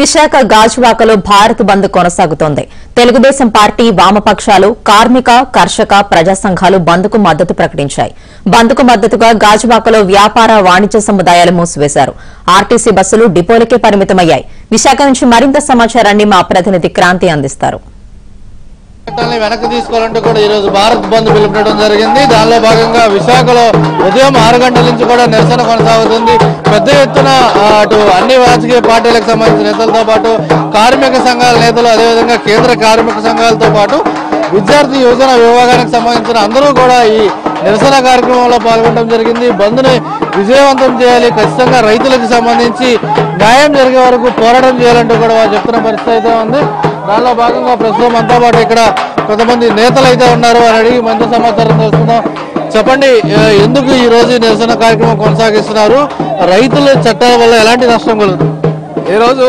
విశాఖ గాజువాకలో భారత్ బంద్ కొనసాగుతోంది తెలుగుదేశం పార్టీ వామపక్షాలు కార్మిక కర్షక ప్రజా సంఘాలు బంద్కు మద్దతు ప్రకటించాయి బంద్కు మద్దతుగా గాజువాకలో వ్యాపార వాణిజ్య సముదాయాలు మూసివేశారు ఆర్టీసీ బస్సులు డిపోలకే పరిమితమయ్యాయి విశాఖ నుంచి మరింత సమాచారాన్ని మా ప్రతినిధి క్రాంతి అందిస్తారు చట్టాన్ని వెనక్కి తీసుకోవాలంటూ కూడా ఈ రోజు భారత్ బంద్ పిలుపునడం జరిగింది దానిలో భాగంగా విశాఖలో ఉదయం ఆరు గంటల నుంచి కూడా నిరసన కొనసాగుతుంది పెద్ద ఎత్తున ఆ, అటు అన్ని రాజకీయ పార్టీలకు సంబంధించిన నేతలతో పాటు కార్మిక సంఘాల నేతలు అదేవిధంగా కేంద్ర కార్మిక సంఘాలతో పాటు విద్యార్థి యువజన విభాగానికి సంబంధించిన అందరూ కూడా ఈ నిరసన కార్యక్రమంలో పాల్గొనడం జరిగింది బంద్ని విజయవంతం చేయాలి ఖచ్చితంగా రైతులకు సంబంధించి న్యాయం జరిగే వరకు పోరాటం చేయాలంటూ కూడా వారు చెప్తున్న పరిస్థితి అయితే ఉంది దానిలో భాగంగా ప్రస్తుతం అంతా పాటు ఇక్కడ కొంతమంది నేతలు అయితే ఉన్నారు అని అడిగి మంచి సమాచారం తెలుసుకుందాం చెప్పండి ఆ, ఎందుకు ఈ రోజు ఈ నిరసన కార్యక్రమం కొనసాగిస్తున్నారు రైతుల చట్టాల వల్ల ఎలాంటి నష్టం కలుగుతుంది ఈరోజు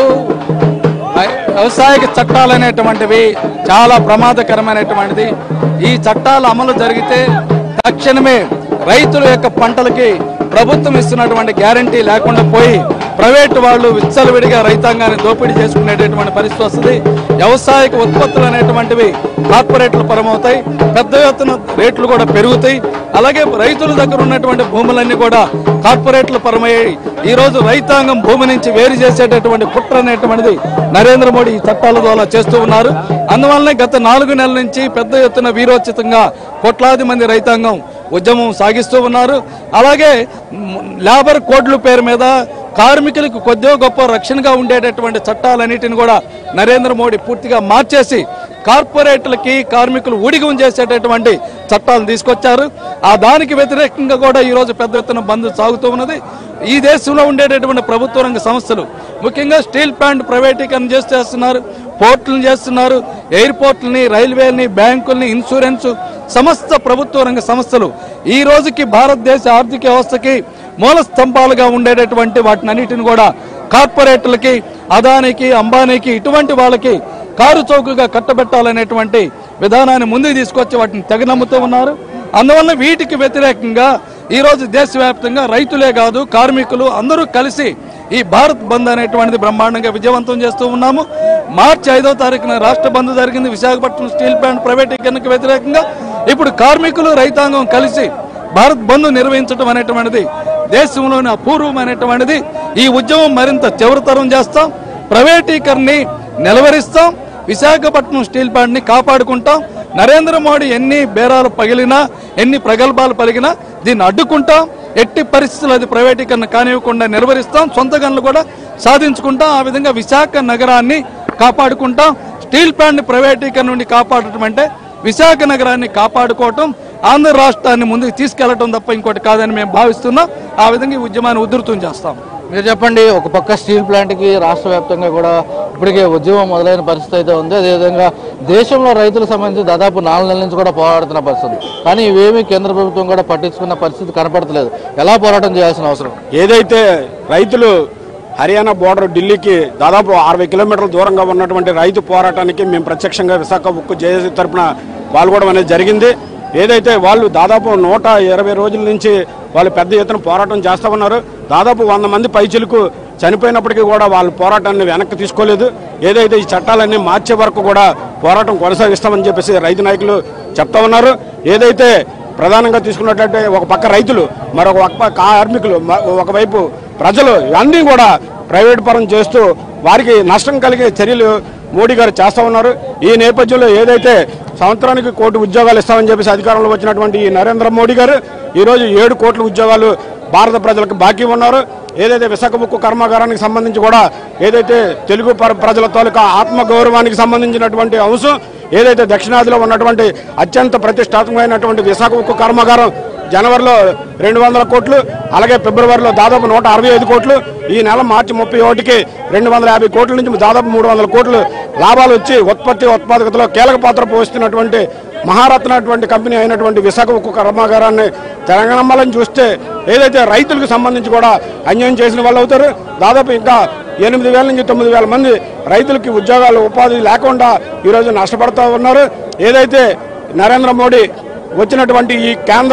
వై- వ్యవసాయక చట్టాలు అనేటువంటివి చాలా ప్రమాదకరమైనటువంటిది ఈ చట్టాలు అమలు జరిగితే తక్షణమే రైతుల యొక్క పంటలకి ప్రభుత్వం ఇస్తున్నటువంటి గ్యారంటీ లేకుండా పోయి ప్రైవేటు వాళ్ళు విచ్చలవిడిగా రైతాంగాన్ని దోపిడీ చేసుకునేటటువంటి పరిస్థితి వస్తుంది వ్యవసాయక ఉత్పత్తులు అనేటువంటివి కార్పొరేట్లు పరమవుతాయి పెద్ద ఎత్తున రేట్లు కూడా పెరుగుతాయి అలాగే రైతుల దగ్గర ఉన్నటువంటి భూములన్నీ కూడా కార్పొరేట్లు పరమయ్యాయి ఈ రోజు రైతాంగం భూమి నుంచి వేరు చేసేటటువంటి కుట్ర అనేటువంటిది నరేంద్ర మోడీ ఈ చట్టాల ద్వారా చేస్తూ ఉన్నారు అందువల్లనే గత నాలుగు నెలల నుంచి పెద్ద ఎత్తున వీరోచితంగా కోట్లాది మంది రైతాంగం ఉద్యమం సాగిస్తూ ఉన్నారు అలాగే మ్, లేబర్ కోడ్ల పేరు మీద కార్మికులకు కొద్దిగా గొప్ప రక్షణగా ఉండేటటువంటి చట్టాలన్నిటిని కూడా నరేంద్ర మోడీ పూర్తిగా మార్చేసి కార్పొరేట్లకి కార్మికులు ఊడిగం చేసేటటువంటి చట్టాలను తీసుకొచ్చారు ఆ దానికి వ్యతిరేకంగా కూడా ఈ రోజు పెద్ద ఎత్తున బంద్ సాగుతూ ఉన్నది ఈ దేశంలో ఉండేటటువంటి ప్రభుత్వ రంగ సంస్థలు ముఖ్యంగా స్టీల్ ప్లాంట్ ప్రైవేటీకరణ చేసి చేస్తున్నారు పోర్టులను చేస్తున్నారు ఎయిర్పోర్ట్లని రైల్వేలని బ్యాంకుల్ని ఇన్సూరెన్స్ సమస్త ప్రభుత్వ రంగ సంస్థలు ఈ రోజుకి భారతదేశ ఆర్థిక వ్యవస్థకి మూల స్తంభాలుగా ఉండేటటువంటి వాటిని అన్నిటిని కూడా కార్పొరేట్లకి అదానికి అంబానీకి ఇటువంటి వాళ్ళకి కారు చౌకగా కట్టబెట్టాలనేటువంటి విధానాన్ని ముందుకు తీసుకొచ్చి వాటిని తెగ నమ్ముతూ ఉన్నారు అందువల్ల వీటికి వ్యతిరేకంగా ఈ రోజు దేశవ్యాప్తంగా రైతులే కాదు కార్మికులు అందరూ కలిసి ఈ భారత్ బంద్ అనేటువంటిది బ్రహ్మాండంగా విజయవంతం చేస్తూ ఉన్నాము మార్చి ఐదో తారీఖున రాష్ట్ర బంద్ జరిగింది విశాఖపట్నం స్టీల్ ప్లాంట్ ప్రైవేటీకరణకు వ్యతిరేకంగా ఇప్పుడు కార్మికులు రైతాంగం కలిసి భారత్ బంద్ నిర్వహించడం అనేటువంటిది దేశంలోని అపూర్వమైనటువంటిది ఈ ఉద్యమం మరింత తీవ్రతరం చేస్తాం ప్రైవేటీకరణని నిలవరిస్తాం విశాఖపట్నం స్టీల్ ప్లాంట్ ని కాపాడుకుంటాం నరేంద్ర మోడీ ఎన్ని బేరాలు పగిలినా ఎన్ని ప్రగల్భాలు పలిగినా దీన్ని అడ్డుకుంటాం ఎట్టి పరిస్థితులు అది ప్రైవేటీకరణ కానివ్వకుండా నిర్వహిస్తాం సొంత గనులు కూడా సాధించుకుంటాం ఆ విధంగా విశాఖ నగరాన్ని కాపాడుకుంటాం స్టీల్ ప్లాంట్ ని ప్రైవేటీకరణ నుండి కాపాడటం అంటే విశాఖ నగరాన్ని కాపాడుకోవటం ఆంధ్ర రాష్ట్రాన్ని ముందుకు తీసుకెళ్లటం తప్ప ఇంకోటి కాదని మేము భావిస్తున్నాం ఆ విధంగా ఈ ఉద్యమాన్ని ఉధృతం చేస్తాం మీరు చెప్పండి ఒక పక్క స్టీల్ ప్లాంట్ కి రాష్ట్ర వ్యాప్తంగా కూడా ఇప్పటికే ఉద్యమం మొదలైన పరిస్థితి అయితే ఉంది అదేవిధంగా దేశంలో రైతులకు సంబంధించి దాదాపు నాలుగు నెలల నుంచి కూడా పోరాడుతున్న పరిస్థితి కానీ ఇవేమీ కేంద్ర ప్రభుత్వం కూడా పట్టించుకున్న పరిస్థితి కనపడట్లేదు ఎలా పోరాటం చేయాల్సిన అవసరం ఏదైతే రైతులు హర్యానా బోర్డర్ ఢిల్లీకి దాదాపు అరవై కిలోమీటర్ల దూరంగా ఉన్నటువంటి రైతు పోరాటానికి మేము ప్రత్యక్షంగా విశాఖ ఉక్కు జేఏసీ తరపున పాల్గొనడం అనేది జరిగింది ఏదైతే వాళ్ళు దాదాపు నూట ఇరవై రోజుల నుంచి వాళ్ళు పెద్ద ఎత్తున పోరాటం చేస్తా ఉన్నారు దాదాపు వంద మంది పైచిలకు చనిపోయినప్పటికీ కూడా వాళ్ళ పోరాటాన్ని వెనక్కి తీసుకోలేదు ఏదైతే ఈ చట్టాలన్నీ మార్చే వరకు కూడా పోరాటం కొనసాగిస్తామని చెప్పేసి రైతు నాయకులు చెప్తా ఉన్నారు ఏదైతే ప్రధానంగా తీసుకున్నట్లయితే ఒక పక్క రైతులు మరొక పక్క కార్మికులు మ- ఒకవైపు ప్రజలు ఇవన్నీ కూడా ప్రైవేట్ పరం చేస్తూ వారికి నష్టం కలిగే చర్యలు మోడీ గారు చేస్తా ఉన్నారు ఈ నేపథ్యంలో ఏదైతే సంవత్సరానికి కోటి ఉద్యోగాలు ఇస్తామని చెప్పేసి అధికారంలో వచ్చినటువంటి ఈ నరేంద్ర మోడీ గారు ఈరోజు ఏడు కోట్ల ఉద్యోగాలు భారత ప్రజలకు బాకీ ఉన్నారు ఏదైతే విశాఖ ఉక్కు కర్మాగారానికి సంబంధించి కూడా ఏదైతే తెలుగు ప్ర- ప్రజల తాలూకా ఆత్మగౌరవానికి సంబంధించినటువంటి అంశం ఏదైతే దక్షిణాదిలో ఉన్నటువంటి అత్యంత ప్రతిష్టాత్మకమైనటువంటి విశాఖ ఉక్కు కర్మాగారం జనవరిలో రెండు వందల కోట్లు అలాగే ఫిబ్రవరిలో దాదాపు నూట అరవై ఐదు కోట్లు ఈ నెల మార్చి ముప్పై ఒకటికి రెండు వందల యాభై కోట్ల నుంచి దాదాపు మూడు వందల కోట్లు లాభాలు వచ్చి ఉత్పత్తి ఉత్పాదకతలో కీలక పాత్ర పోస్తున్నటువంటి మహారత్న అటువంటి కంపెనీ అయినటువంటి విశాఖ ఉక్కు కర్మాగారాన్ని తెలంగాణమ్మలని చూస్తే ఏదైతే రైతులకు సంబంధించి కూడా అన్యాయం చేసిన వాళ్ళు అవుతారు దాదాపు ఇంకా ఎనిమిది వేల నుంచి తొమ్మిది వేల మంది రైతులకి ఉద్యోగాలు ఉపాధి లేకుండా ఈరోజు నష్టపడుతూ ఉన్నారు ఏదైతే నరేంద్ర మోడీ వచ్చినటువంటి ఈ కేంద్ర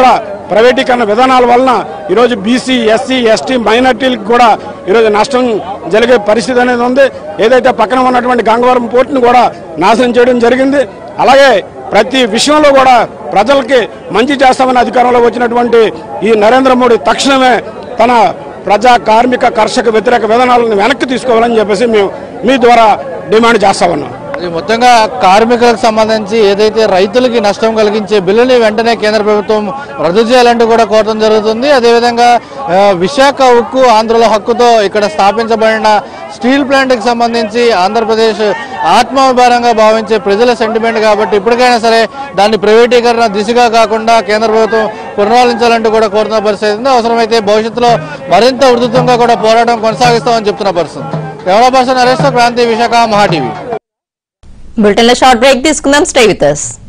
ప్రైవేటీకరణ విధానాల వలన ఈరోజు బీసీ ఎస్సీ ఎస్టీ మైనార్టీలకు కూడా ఈరోజు నష్టం జరిగే పరిస్థితి అనేది ఉంది ఏదైతే పక్కన ఉన్నటువంటి గంగవరం పోర్టును కూడా నాశనం చేయడం జరిగింది అలాగే ప్రతి విషయంలో కూడా ప్రజలకి మంచి చేస్తామని అధికారంలో వచ్చినటువంటి ఈ నరేంద్ర మోడీ తక్షణమే తన ప్రజా కార్మిక కర్షక వ్యతిరేక విధానాలను వెనక్కి తీసుకోవాలని చెప్పేసి మేము మీ ద్వారా డిమాండ్ చేస్తా ఉన్నాం ఇది మొత్తంగా కార్మికులకు సంబంధించి ఏదైతే రైతులకి నష్టం కలిగించే బిల్లుని వెంటనే కేంద్ర ప్రభుత్వం రద్దు చేయాలంటూ కూడా కోరడం జరుగుతుంది అదేవిధంగా ఆ, విశాఖ ఉక్కు ఆంధ్రుల హక్కుతో ఇక్కడ స్థాపించబడిన స్టీల్ ప్లాంట్కి సంబంధించి ఆంధ్రప్రదేశ్ ఆత్మాభిమానంగా భావించే ప్రజల సెంటిమెంట్ కాబట్టి ఇప్పటికైనా సరే దాన్ని ప్రైవేటీకరణ దిశగా కాకుండా కేంద్ర ప్రభుత్వం పునరాలించాలంటూ కూడా కోరుతున్న పరిస్థితి ఉంది అవసరమైతే భవిష్యత్తులో మరింత ఉధృతంగా కూడా పోరాటం కొనసాగిస్తామని చెప్తున్న పరిస్థితి camera person Naresh Kranti Visakha Maha TV bulletin లో షార్ట్ బ్రేక్ తీసుకుందాం స్టే విత్ us